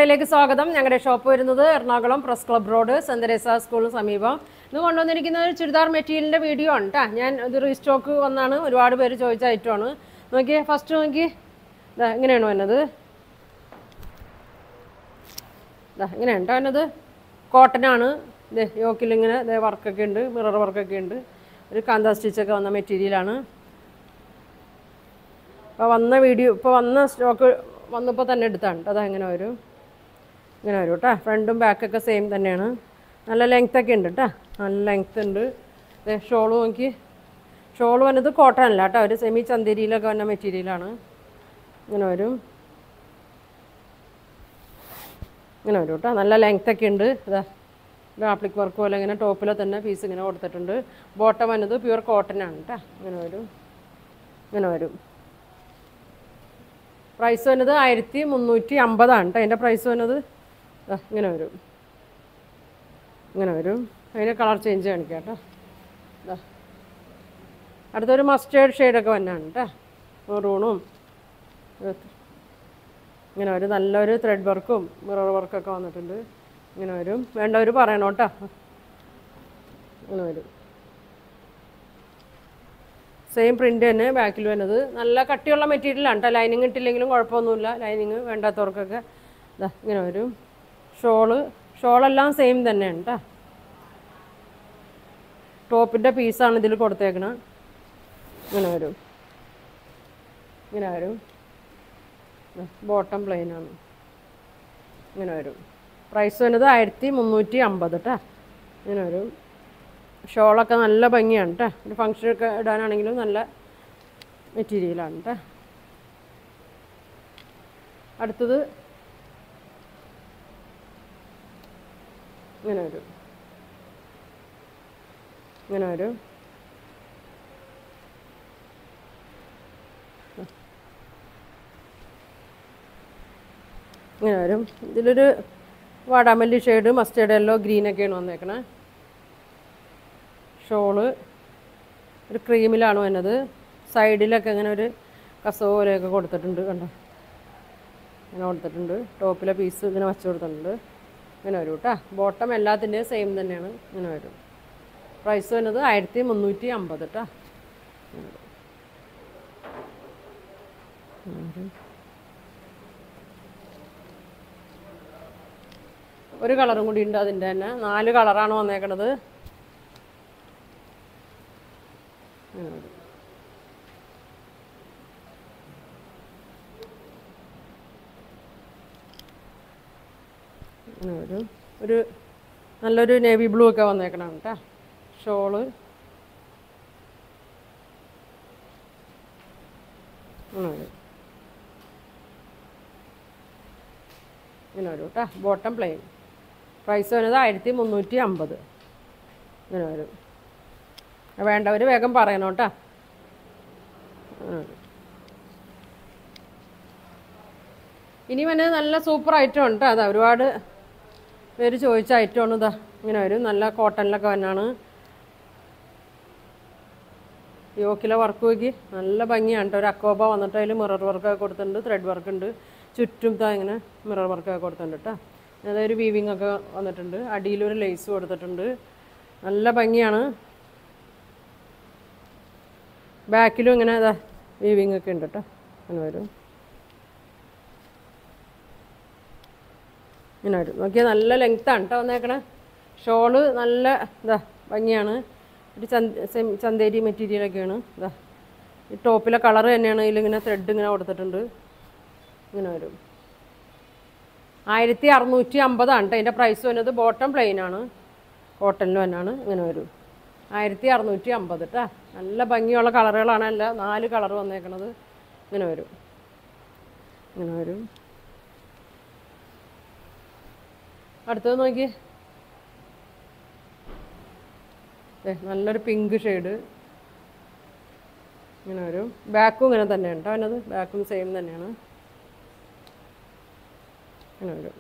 ിലേക്ക് സ്വാഗതം ഞങ്ങളുടെ ഷോപ്പ് വരുന്നത് Ernakulam press club road saint Teresa സ്കൂളിന് സമീപം ഇന്ന് കൊണ്ടുവന്നിരിക്കുന്ന ഒരു ചുരിദാർ മെറ്റീരിയലിന്റെ വീഡിയോ ആണ് കേട്ടോ ഞാൻ ഇത് റീസ്റ്റോക്ക് വന്നാണ് ഒരുപാട് പേര് ചോദിച്ച ഐറ്റമാണ് നോക്കിയേ ഫസ്റ്റ് നോക്കി ഇതാ ഇങ്ങനെയാണ് വന്നത് ഇതാ ഇങ്ങനെയാണ് കേട്ടോ വന്നത് കോട്ടൺ ആണ് ഇത് യോക്കിൽ ഇങ്ങനെ ഇതേ വർക്കൊക്കെ ഉണ്ട് മിറർ വർക്കൊക്കെ ഉണ്ട് ഒരു കാന്ത സ്റ്റിച്ചൊക്കെ വന്ന മെറ്റീരിയലാണ് ഇപ്പോൾ വന്ന വീഡിയോ ഇപ്പോൾ വന്ന സ്റ്റോക്ക് വന്നപ്പോൾ തന്നെ എടുത്താണ് കേട്ടോ അതാ ഇങ്ങനെ വരും ഇങ്ങനെ വരും കേട്ടോ ഫ്രണ്ടും ബാക്കൊക്കെ സെയിം തന്നെയാണ് നല്ല ലെങ്ത് ഒക്കെ ഉണ്ട് കേട്ടോ നല്ല ലെങ്ത് ഉണ്ട് ദേ ഷോള് നോക്കി ഷോള് വന്നത് കോട്ടൺ അല്ല കേട്ടോ ഒരു സെമി ചന്തേരിയിലൊക്കെ വന്ന മെറ്റീരിയലാണ് ഇങ്ങനെ വരും ഇങ്ങനെ വരും കേട്ടോ നല്ല ലെങ്ത് ഒക്കെ ഉണ്ട് ഇതാ ഇത് ആപ്ലിക് വർക്ക് പോലെ ഇങ്ങനെ ടോപ്പിലെ തന്നെ പീസ് ഇങ്ങനെ കൊടുത്തിട്ടുണ്ട് ബോട്ടം വന്നത് പ്യുവർ കോട്ടൺ ആണ് കേട്ടോ ഇങ്ങനെ വരും ഇങ്ങനെ വരും പ്രൈസ് വന്നത് ആയിരത്തി മുന്നൂറ്റി അമ്പതാണ് കേട്ടോ അതിൻ്റെ പ്രൈസ് വന്നത് ദാ ഇങ്ങനെ വരും ഇങ്ങനെ വരും അതിൻ്റെ കളർ ചേഞ്ച് കാണിക്കാം കേട്ടോ ദാ അടുത്തൊരു മസ്റ്റേർഡ് ഷെയ്ഡൊക്കെ വന്നാണ് കേട്ടോ മെറൂണും ഇങ്ങനെ വരും നല്ലൊരു ത്രെഡ് വർക്കും മിറർ വർക്കൊക്കെ വന്നിട്ടുണ്ട് ഇങ്ങനെ വരും വേണ്ടവർ പറയണം കേട്ടോ ഇങ്ങനെ വരും സെയിം പ്രിൻ്റ് തന്നെ ബാക്കിൽ വരുന്നത് നല്ല കട്ടിയുള്ള മെറ്റീരിയലാണ് കേട്ടോ ലൈനിങ് ഇട്ടില്ലെങ്കിലും കുഴപ്പമൊന്നുമില്ല ലൈനിങ് വേണ്ടാത്തവർക്കൊക്കെ ഇതാ ഇങ്ങനെ വരും ഷോള് ഷോളെല്ലാം സെയിം തന്നെയാണ് കേട്ടോ ടോപ്പിൻ്റെ പീസാണ് ഇതിൽ കൊടുത്തേക്കണത് ഇങ്ങനെ വരും ഇങ്ങനെ വരും ബോട്ടം പ്ലെയിനാണ് ഇങ്ങനെ വരും പ്രൈസ് വരുന്നത് ആയിരത്തി മുന്നൂറ്റി അമ്പത് കേട്ടോ ഇങ്ങനെ വരും ഷോളൊക്കെ നല്ല ഭംഗിയാണ് കേട്ടോ ഒരു ഫങ്ഷനൊക്കെ ഇടാനാണെങ്കിലും നല്ല മെറ്റീരിയലാണ് കേട്ടോ അടുത്തത് ഇങ്ങനെ വരും ഇങ്ങനെ വരും ഇങ്ങനെ വരും ഇതിലൊരു വാടാമല്ലി ഷെയ്ഡ് മസ്റ്റേർഡ് യെല്ലോ ഗ്രീനൊക്കെയാണ് വന്നേക്കണേ ഷോള് ഒരു ക്രീമിലാണ് വന്നത് സൈഡിലൊക്കെ ഇങ്ങനെ ഒരു കസവ് പോലെയൊക്കെ കൊടുത്തിട്ടുണ്ട് കണ്ടോ ഇങ്ങനെ കൊടുത്തിട്ടുണ്ട് ടോപ്പിലെ പീസ് ഇങ്ങനെ വച്ച് കൊടുത്തിട്ടുണ്ട് ഇങ്ങനെ വരും കേട്ടോ ബോട്ടം എല്ലാത്തിൻ്റെയും സെയിം തന്നെയാണ് ഇങ്ങനെ വരും പ്രൈസ് വരുന്നത് ആയിരത്തി മുന്നൂറ്റി അമ്പത് കേട്ടോ ഒരു കളറും കൂടി ഉണ്ട് അതിൻ്റെ തന്നെ നാല് കളറാണ് വന്നേക്കണത് അങ്ങനെ ഒരു ഒരു നല്ലൊരു നേവി ബ്ലൂ ഒക്കെ വന്നേക്കണം കേട്ടോ ഷോള് അങ്ങനെ വരും ഇങ്ങനെ വരും കേട്ടോ ബോട്ടം പ്ലെയിൻ പ്രൈസ് വരുന്നത് ആയിരത്തി മുന്നൂറ്റി അമ്പത് ഇങ്ങനെ വരും വേണ്ടവർ വേഗം പറയണം കേട്ടോ ഇനി വന്നത് നല്ല സൂപ്പർ ഐറ്റം ഉണ്ട് അതാ ഒരുപാട് പേര് ചോദിച്ച ഐറ്റമാണ് ഇതാ ഇങ്ങനെ വരും നല്ല കോട്ടണിലൊക്കെ വന്നാണ് യോക്കിലെ വർക്ക് നോക്കി നല്ല ഭംഗിയാണ് കേട്ടോ ഒരു അക്കോബ വന്നിട്ട് അതിൽ മിറർ വർക്കൊക്കെ കൊടുത്തിട്ടുണ്ട് ത്രെഡ് വർക്ക് ഉണ്ട് ചുറ്റും ഇതാ ഇങ്ങനെ മിറർ വർക്കൊക്കെ കൊടുത്തിട്ടുണ്ട് കേട്ടോ അതായത് വീവിങ് ഒക്കെ വന്നിട്ടുണ്ട് അടിയിലൊരു ലേസ് കൊടുത്തിട്ടുണ്ട് നല്ല ഭംഗിയാണ് ബാക്കിലും ഇങ്ങനെ ഇതാ വീവിങ് ഒക്കെ ഉണ്ട് കേട്ടോ അങ്ങനെ വരും ഇങ്ങനെ വരും നോക്കിയാൽ നല്ല ലെങ്ത്താണ് കേട്ടോ വന്നേക്കണേ ഷോള് നല്ല ഇതാ ഭംഗിയാണ് ഒരു ചന്ത സെമി ചന്തേരി മെറ്റീരിയലൊക്കെയാണ് ഇതാ ഈ ടോപ്പിലെ കളർ തന്നെയാണ് ഇതിലിങ്ങനെ ത്രെഡ് ഇങ്ങനെ കൊടുത്തിട്ടുണ്ട് ഇങ്ങനെ വരും ആയിരത്തി അറുന്നൂറ്റി അമ്പതാണ് കേട്ടോ അതിൻ്റെ പ്രൈസ് വരുന്നത് ബോട്ടം പ്ലെയിൻ ആണ് കോട്ടണിൽ തന്നെയാണ് ഇങ്ങനെ വരും ആയിരത്തി അറുന്നൂറ്റി അമ്പത് കേട്ടോ നല്ല ഭംഗിയുള്ള കളറുകളാണ് അല്ല നാല് കളർ വന്നേക്കണത് ഇങ്ങനെ വരും ഇങ്ങനെ വരും അടുത്തത് നോക്കി നല്ലൊരു പിങ്ക് ഷെയ്ഡ് ഇങ്ങനെ വരും ബാക്കും ഇങ്ങനെ തന്നെയാണ് കേട്ടോ അതിനത് ബാക്കും സെയിം തന്നെയാണ് ഇങ്ങനെ വരും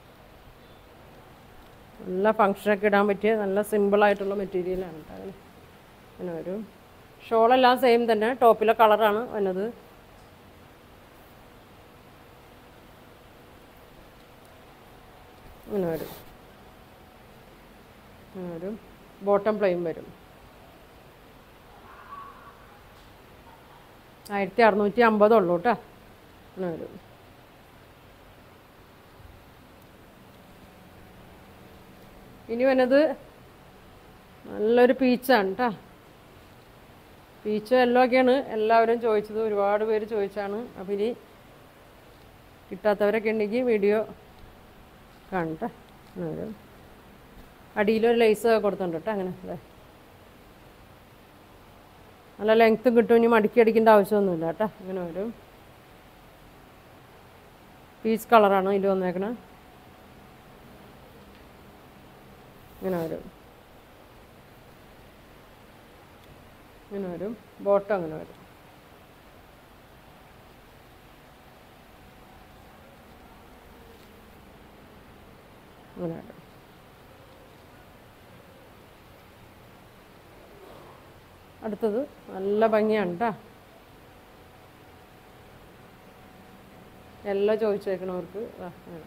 നല്ല ഫങ്ഷനൊക്കെ ഇടാൻ പറ്റിയ നല്ല സിമ്പിളായിട്ടുള്ള മെറ്റീരിയലാണ് കേട്ടോ അതിന് ഇങ്ങനെ വരും ഷോളെല്ലാം സെയിം തന്നെ ടോപ്പിലെ കളറാണ് വന്നത് ഇങ്ങനെ വരും ഇങ്ങനെ വരും ബോട്ടം പ്ലെയിൻ വരും ആയിരത്തി അറുന്നൂറ്റി അമ്പതുള്ളൂ കേട്ടോ ഇങ്ങനെ വരും ഇനി വന്നത് നല്ലൊരു പീച്ചാണ് കേട്ടോ പീച്ച് എല്ലോ ഒക്കെയാണ് എല്ലാവരും ചോദിച്ചത് ഒരുപാട് പേര് ചോദിച്ചാണ് അപ്പം ഇനി കിട്ടാത്തവരൊക്കെ ഉണ്ടെങ്കിൽ വീഡിയോ കാണട്ടെ അങ്ങനെ വരും അടിയിലൊരു ലേസ് കൊടുത്തിട്ടുണ്ട് കേട്ടോ അങ്ങനെ അതെ നല്ല ലെങ്ത്തും കിട്ടും ഇനി മടക്കി അടിക്കേണ്ട ആവശ്യമൊന്നുമില്ല കേട്ടോ അങ്ങനെ വരും പീച്ച് കളറാണ് ഇതിൽ വന്നേക്കണേ ഇങ്ങനെ വരും ഇങ്ങനെ വരും ബോട്ടം അങ്ങനെ വരും അങ്ങനെ വരും അടുത്തത് നല്ല ഭംഗിയാണ് കേട്ടോ എല്ലാം ചോദിച്ചേക്കണവർക്ക് ദാ അങ്ങനെ.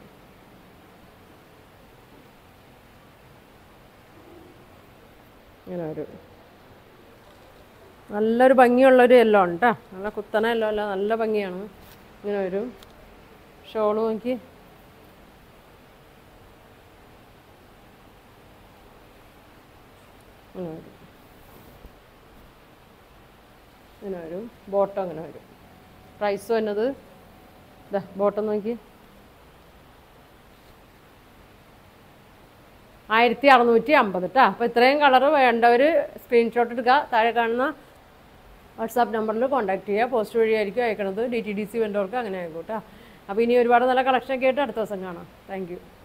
ഇങ്ങനെ വരും നല്ലൊരു ഭംഗിയുള്ളൊരു യെല്ലോ ആണ് കേട്ടോ നല്ല കുത്തന യെല്ലോ അല്ല നല്ല ഭംഗിയാണ് ഇങ്ങനെ വരും ഷോള് നോക്കി ഇങ്ങനെ വരും ഇങ്ങനെ വരും ബോട്ടം അങ്ങനെ വരും പ്രൈസ് വന്നത് ഇതാ ബോട്ടം നോക്കി ആയിരത്തി അറുന്നൂറ്റി അമ്പത് കേട്ടോ അപ്പോൾ ഇത്രയും കളർ വേണ്ടവർ സ്ക്രീൻഷോട്ട് എടുക്കുക താഴെ കാണുന്ന വാട്സാപ്പ് നമ്പറിൽ കോൺടാക്ട് ചെയ്യുക പോസ്റ്റ് വഴിയായിരിക്കും അയക്കണത് ഡി ടി ഡി സി വേണ്ടവർക്ക് അങ്ങനെ ആയിക്കോട്ടെ അപ്പോൾ ഇനി ഒരുപാട് നല്ല കളക്ഷനൊക്കെ ആയിട്ട് അടുത്ത ദിവസം കാണാം താങ്ക് യു